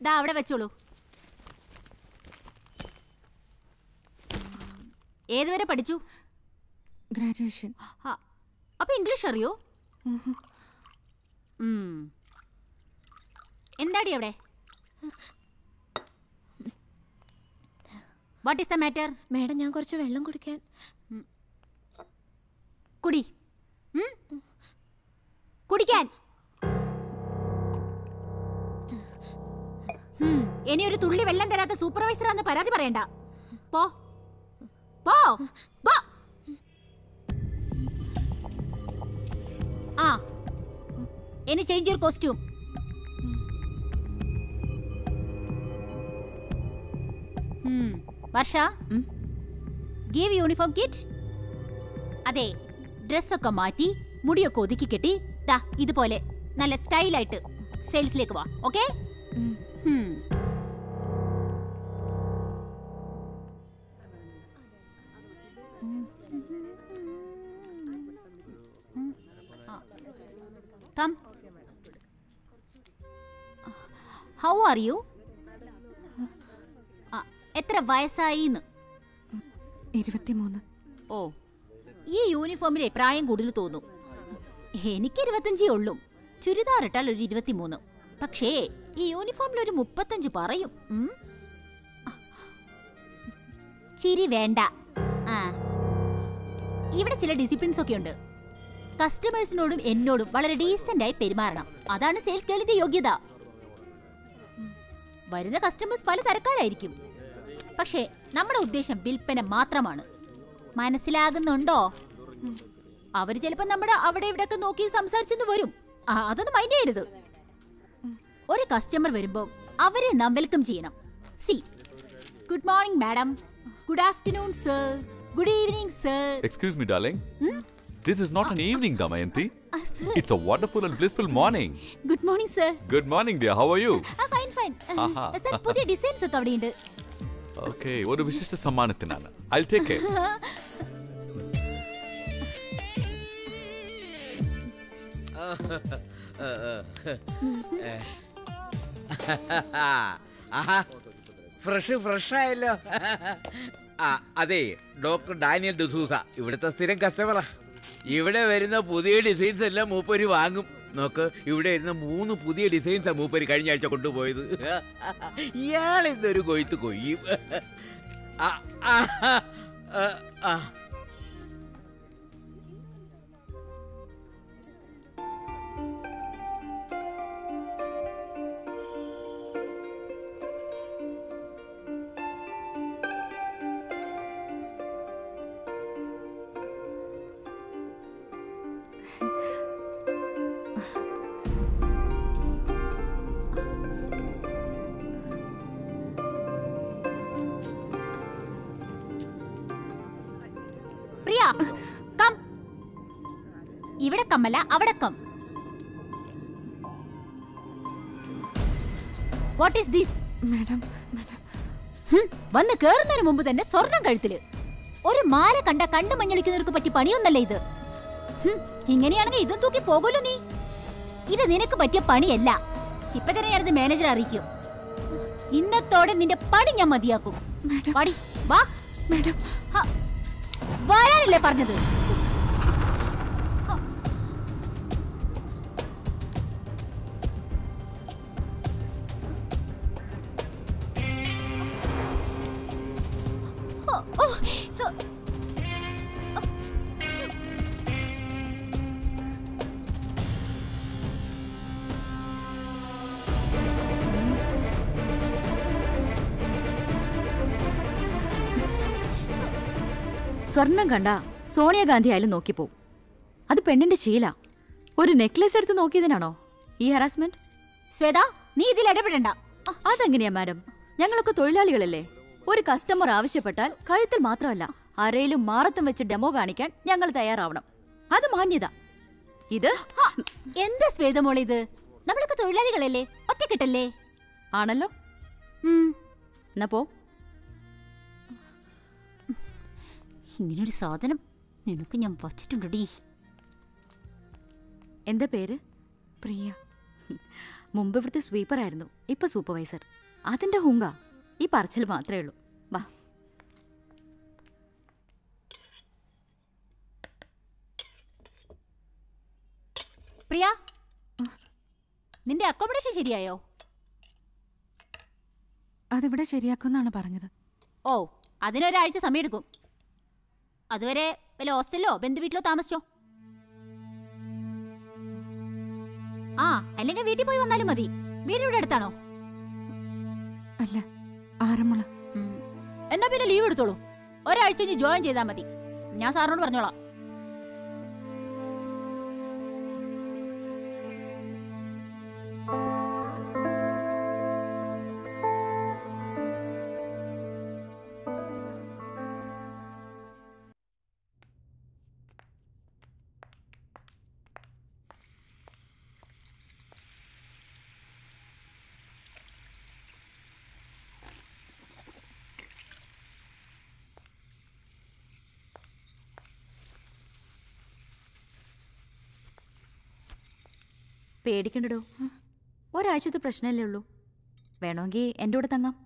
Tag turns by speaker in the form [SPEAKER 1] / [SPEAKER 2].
[SPEAKER 1] ദാ അവിടെ വെച്ചോളൂ ഏതുവരെ പഠിച്ചു
[SPEAKER 2] ഗ്രാജുവേഷൻ
[SPEAKER 1] ആ, അപ്പൊ ഇംഗ്ലീഷ് അറിയോ ഉം. എന്താടി അവിടെ what is the matter
[SPEAKER 2] madam ഞാൻ കുറച്ച് വെള്ളം കുടിക്കാൻ
[SPEAKER 1] കുടി ഉം? കുടിക്കാൻ ഉം, ഇനി ഒരു തുള്ളി വെള്ളം തരാത്ത സൂപ്പർവൈസറാന്ന് പരാതി പറയണ്ട പോ പോ പോ ആ ഇനി change your costume Varsha give uniform kit അതെ ഡ്രസ്സൊക്കെ മാറ്റി മുടിയൊക്കെ ഒതുക്കി കെട്ടി ദാ ഇതുപോലെ നല്ല സ്റ്റൈലായിട്ട് സെയിൽസിലേക്ക് വാ okay come how are you എത്ര വയസ്സായിന്ന്
[SPEAKER 2] ഇരുപത്തിമൂന്ന്
[SPEAKER 1] ഓ ഈ യൂണിഫോമിലെ പ്രായം കൂടുതൽ തോന്നും എനിക്ക് ഇരുപത്തഞ്ചേ ഉള്ളൂ ചുരിദാർ ഇട്ടാൽ ഒരു ഇരുപത്തിമൂന്ന് പക്ഷേ ഈ യൂണിഫോമിൽ ഒരു മുപ്പത്തഞ്ച് പറയും ഉം. ചിരി വേണ്ട ആ ഇവിടെ ചില ഡിസിപ്ലിൻസ് ഒക്കെ ഉണ്ട് കസ്റ്റമേഴ്സിനോടും എന്നോടും വളരെ ഡീസന്റ് ആയി പെരുമാറണം അതാണ് സെയിൽസ് ഗേളിന്റെ യോഗ്യത വരുന്ന കസ്റ്റമേഴ്സ് പല തരക്കാരായിരിക്കും പക്ഷേ നമ്മുടെ ഉദ്ദേശം വിൽപ്പന മാത്രമാണ് മനസ്സിലാകുന്നുണ്ടോ അവര് ചിലപ്പോ നമ്മുടെ അവിടെ ഇവിടെയൊക്കെ നോക്കി സംസാരിച്ചെന്ന് വരും ആ, അതൊന്നും മൈൻഡ് ചെയ്യരുത് ഒരു കസ്റ്റമർ വരുമ്പോ അവരെ നാം വെൽക്കം ചെയ്യണം see good morning madam good afternoon sir good evening sir
[SPEAKER 3] Excuse me, darling. This is not an evening, Damayanti.
[SPEAKER 1] Sir
[SPEAKER 3] It's a wonderful and blissful morning.
[SPEAKER 1] Good morning sir
[SPEAKER 3] Good morning, dear. How are you?
[SPEAKER 1] Fine fine
[SPEAKER 3] ആഹാ.
[SPEAKER 1] Sir പുതിയ designs ഒക്കെ അവിടെയുണ്ട്
[SPEAKER 3] Okay, ഒരു വിശിഷ്ട സമ്മാനത്തിനാണ് I'll take it.
[SPEAKER 4] ആഹാ fresh fresh ആയല്ലോ ആ അതെ ഡോക്ടർ ഡാനിയൽ ഡിസൂസ ഇവിടുത്തെ സ്ഥിരം കസ്റ്റമറാ ഇവിടെ വരുന്ന പുതിയ ഡിസൈൻസ് എല്ലാം മൂപ്പര് വാങ്ങും നോക്ക് ഇവിടെ വരുന്ന മൂന്ന് പുതിയ ഡിസൈൻസാ മൂപ്പര് കഴിഞ്ഞ ആഴ്ച കൊണ്ടുപോയത് ഇയാൾ ഇതൊരു കൊയ്ത്ത് കൊയ്യും ആ, ആ, ആ, ആ.
[SPEAKER 1] പ്രിയ കം ഇവിടെ കമ്മല്ല അവിടെ come what is this
[SPEAKER 2] madam madam
[SPEAKER 1] വന്ന് കേറുന്നതിന് മുമ്പ് തന്നെ സ്വർണം കഴുത്തില് ഒരു മാല കണ്ട കണ്ടു മഞ്ഞളിക്കുന്നവർക്ക് പറ്റി പണിയൊന്നല്ല ഇത് ഹും, ഇങ്ങനെയാണെങ്കിൽ ഇതും തൂക്കി പോകുമല്ലോ നീ ഇത് നിനക്ക് പറ്റിയ പണിയല്ല ഇപ്പൊ തന്നെ ഞാനത് മാനേജർ അറിയിക്കും ഇന്നത്തോടെ നിന്റെ പണി ഞാൻ മതിയാക്കും
[SPEAKER 2] മാഡം.
[SPEAKER 1] വാടി, വാ
[SPEAKER 2] മാഡം
[SPEAKER 1] ഹ, വരാനല്ലേ പറഞ്ഞത്
[SPEAKER 5] സ്വർണം കണ്ട സോണിയാഗാന്ധി ആയാലും നോക്കിപ്പോവും അത് പെണ്ണിന്റെ ശീല ഒരു നെക്ലേസ് എടുത്ത് നോക്കിയതിനാണോ ഈ ഹറാസ്മെന്റ്
[SPEAKER 1] ശ്വേത നീ ഇതിൽ ഇടപെടണ്ട
[SPEAKER 5] അതെങ്ങനെയാ മാഡം ഞങ്ങളൊക്കെ തൊഴിലാളികളല്ലേ ഒരു കസ്റ്റമർ ആവശ്യപ്പെട്ടാൽ കഴുത്തിൽ മാത്രമല്ല അരയിലും മാറത്തും വെച്ച് ഡെമോ കാണിക്കാൻ ഞങ്ങൾ തയ്യാറാവണം അത് മാന്യത ഇത്
[SPEAKER 1] ഹ, എന്താ ശ്വേതമോളെ ഇത് നമ്മളൊക്കെ തൊഴിലാളികളല്ലേ ഒറ്റക്കെട്ടല്ലേ
[SPEAKER 5] ആണല്ലോ
[SPEAKER 1] ഉം,
[SPEAKER 5] എന്നാ പോ
[SPEAKER 1] ഇങ്ങനൊരു സാധനം നിനക്ക് ഞാൻ വച്ചിട്ടുണ്ടടി
[SPEAKER 5] എന്താ പേര്
[SPEAKER 2] പ്രിയ
[SPEAKER 5] മുമ്പ് ഇവിടുത്തെ സ്വീപ്പറായിരുന്നു ഇപ്പൊ സൂപ്പർവൈസർ അതിന്റെ ഹുങ്ക ഈ പറച്ചിൽ മാത്രമേ ഉള്ളൂ വാ
[SPEAKER 1] പ്രിയ നിന്റെ അക്കോമഡേഷൻ ശരിയായോ
[SPEAKER 2] അതിവിടെ ശരിയാക്കുമെന്നാണ് പറഞ്ഞത്
[SPEAKER 1] ഓ അതിനൊരാഴ്ച സമയമെടുക്കും അതുവരെ വല്ല ഹോസ്റ്റലിലോ ബന്ധുവീട്ടിലോ താമസിച്ചോ ആ അല്ലെങ്കിൽ വീട്ടിൽ പോയി വന്നാലും മതി വീട് ഇവിടെ അടുത്താണോ
[SPEAKER 2] അല്ല ആറന്മുള
[SPEAKER 1] ഉം. എന്നാ പിന്നെ ലീവ് എടുത്തോളൂ ഒരാഴ്ച ഇനി ജോയിൻ ചെയ്താൽ മതി ഞാൻ സാറിനോട് പറഞ്ഞോളാം
[SPEAKER 5] പേടിക്കണ്ടടോ ഒരാഴ്ചത്തെ പ്രശ്നമല്ലേ ഉള്ളൂ വേണമെങ്കിൽ എൻ്റെ കൂടെ തങ്ങാം